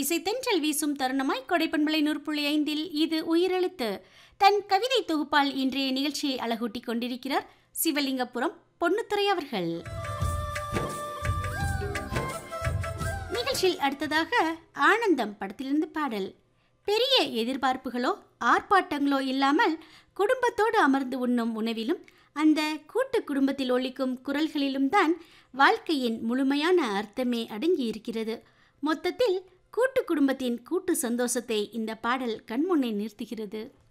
இசைத்தென்றல் வீசும் தருணமாய் கொடைப்பண்பளை நூற்புள்ளி ஐந்தில் இது உயிரெழுத்து தன் கவிதை தொகுப்பால் இன்றைய நிகழ்ச்சியை அழகூட்டிக் கொண்டிருக்கிறார் சிவலிங்கபுரம் பொன்னுத்துறை அவர்கள் நிகழ்ச்சியில் அடுத்ததாக ஆனந்தம் படத்திலிருந்து பாடல் பெரிய எதிர்பார்ப்புகளோ ஆர்ப்பாட்டங்களோ இல்லாமல் குடும்பத்தோடு அமர்ந்து உண்ணும் உணவிலும் அந்த கூட்டு குடும்பத்தில் ஒலிக்கும் குரல்களிலும் தான் வாழ்க்கையின் முழுமையான அர்த்தமே அடங்கி இருக்கிறது மொத்தத்தில் கூட்டு குடும்பத்தின் கூட்டு சந்தோஷத்தை இந்த பாடல் கண்முன்னே நிறுத்துகிறது